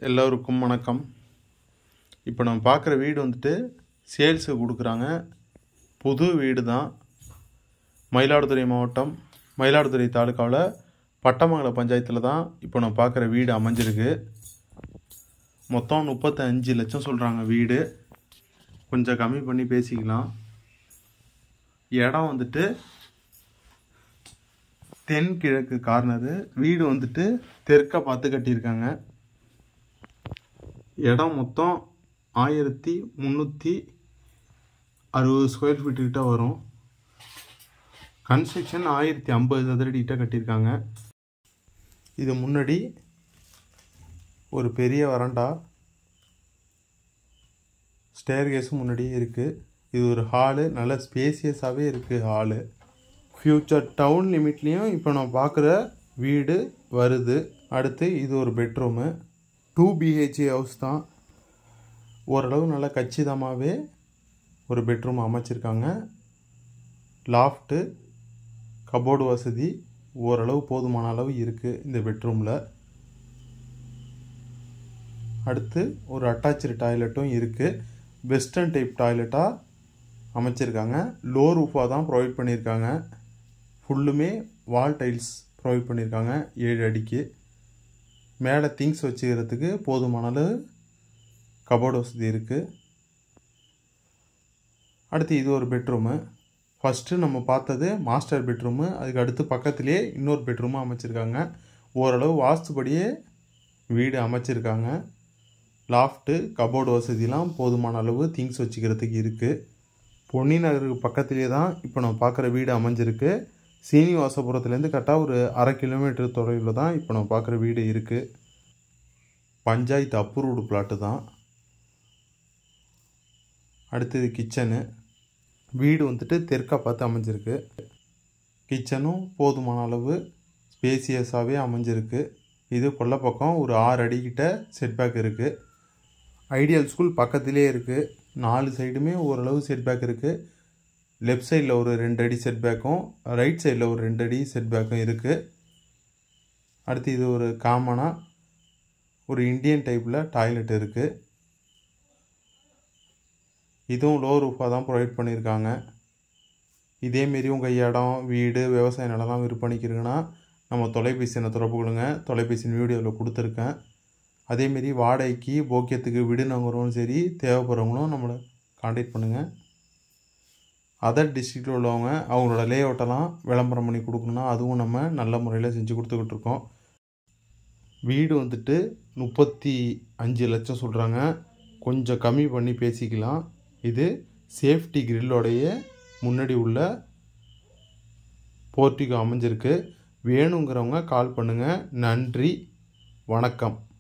எல்லோருக்கும் வணக்கம் இப்போ நம்ம பார்க்குற வீடு வந்துட்டு சேல்ஸுக்கு கொடுக்குறாங்க புது வீடு தான் மயிலாடுதுறை மாவட்டம் மயிலாடுதுறை தாலுக்காவில் பட்டமங்கலம் பஞ்சாயத்தில் தான் இப்போ நம்ம பார்க்குற வீடு அமைஞ்சிருக்கு மொத்தம் முப்பத்தஞ்சு லட்சம் சொல்கிறாங்க வீடு கொஞ்சம் கம்மி பண்ணி பேசிக்கலாம் இடம் வந்துட்டு தென்கிழக்கு கார்னரு வீடு வந்துட்டு தெற்க பார்த்து கட்டியிருக்காங்க இடம் மொத்தம் ஆயிரத்தி முந்நூற்றி அறுபது ஸ்கொயர் ஃபீட் கிட்ட வரும் கன்ஸ்ட்ரக்ஷன் ஆயிரத்தி ஐம்பது சதுரடி கிட்ட கட்டியிருக்காங்க இது முன்னாடி ஒரு பெரிய வறண்டா ஸ்டேர்கேஸும் முன்னாடியே இருக்குது இது ஒரு ஹாலு நல்ல ஸ்பேசியஸாகவே இருக்குது ஹாலு ஃப்யூச்சர் டவுன் லிமிட்லேயும் இப்போ நம்ம பார்க்குற வீடு வருது அடுத்து இது ஒரு பெட்ரூமு டூ பிஹெச்ஏ ஹவுஸ் தான் ஓரளவு நல்லா கச்சிதமாகவே ஒரு பெட்ரூம் அமைச்சிருக்காங்க லாஃப்ட்டு கபோர்டு வசதி ஓரளவு போதுமான அளவு இருக்குது இந்த பெட்ரூமில் அடுத்து ஒரு அட்டாச்சு டாய்லெட்டும் இருக்குது வெஸ்டர்ன் டைப் டாய்லெட்டாக அமைச்சிருக்காங்க லோ ரூஃபாக தான் ப்ரொவைட் பண்ணியிருக்காங்க ஃபுல்லுமே வால் டைல்ஸ் ப்ரொவைட் பண்ணியிருக்காங்க ஏழு அடிக்கு மேலே திங்ஸ் வச்சுக்கிறதுக்கு போதுமான அளவு கபோர்டு வசதி இருக்குது அடுத்து இது ஒரு பெட்ரூமு ஃபஸ்ட்டு நம்ம பார்த்தது மாஸ்டர் பெட்ரூமு அதுக்கு அடுத்து பக்கத்துலேயே இன்னொரு பெட்ரூமு அமைச்சிருக்காங்க ஓரளவு வாஸ்துபடியே வீடு அமைச்சிருக்காங்க லாஃப்ட்டு கபோர்டு வசதிலாம் போதுமான அளவு திங்ஸ் வச்சுக்கிறதுக்கு இருக்குது பொன்னி நகருக்கு பக்கத்துலேயே தான் இப்போ நம்ம பார்க்குற வீடு அமைஞ்சிருக்கு சீனிவாசபுரத்துலேருந்து கரெக்டாக ஒரு அரை கிலோமீட்டர் தொலைவில் தான் இப்போ நம்ம பார்க்குற வீடு இருக்குது பஞ்சாயத்து அப்ரூவ்டு பிளாட்டு தான் அடுத்தது கிச்சனு வீடு வந்துட்டு தெற்கா பார்த்து அமைஞ்சிருக்கு கிச்சனும் போதுமான அளவு ஸ்பேசியஸாகவே அமைஞ்சிருக்கு இது கொல்லப்பக்கம் ஒரு ஆறு அடிக்கிட்ட செட்பேக் இருக்குது ஐடியல் ஸ்கூல் பக்கத்திலே இருக்குது நாலு சைடுமே ஓரளவு செட்பேக் இருக்குது லெஃப்ட் சைடில் ஒரு ரெண்டு அடி செட்பேக்கும் ரைட் சைடில் ஒரு ரெண்டு அடி செட்பேக்கும் இருக்குது அடுத்து இது ஒரு காமனாக ஒரு இந்தியன் டைப்பில் டாய்லெட் இருக்குது இதுவும் லோ ரூஃபாக தான் ப்ரொவைட் பண்ணியிருக்காங்க இதேமாரி உங்கள் இடம் வீடு விவசாய நிலம்லாம் விற்பனைக்கிறீங்கன்னா நம்ம தொலைபேசி எண்ணை தொடர்பு கொள்ளுங்க தொலைபேசி வீடியோவில் கொடுத்துருக்கேன் அதேமாரி வாடகைக்கு போக்கியத்துக்கு விடுனவங்களும் சரி தேவைப்படுறவங்களும் நம்மளை காண்டாக்ட் பண்ணுங்கள் அதர் டிஸ்ட்ரிக்டில் உள்ளவங்க அவங்களோட லே அவுட்டெல்லாம் விளம்பரம் பண்ணி கொடுக்கணுன்னா அதுவும் நம்ம நல்ல முறையில் செஞ்சு கொடுத்துக்கிட்டு இருக்கோம் வீடு வந்துட்டு முப்பத்தி அஞ்சு லட்சம் சொல்கிறாங்க கொஞ்சம் கம்மி பண்ணி பேசிக்கலாம் இது சேஃப்டி கிரில்லோடைய முன்னாடி உள்ள போர்ட்டிகோ அமைஞ்சிருக்கு வேணுங்கிறவங்க கால் பண்ணுங்கள் நன்றி வணக்கம்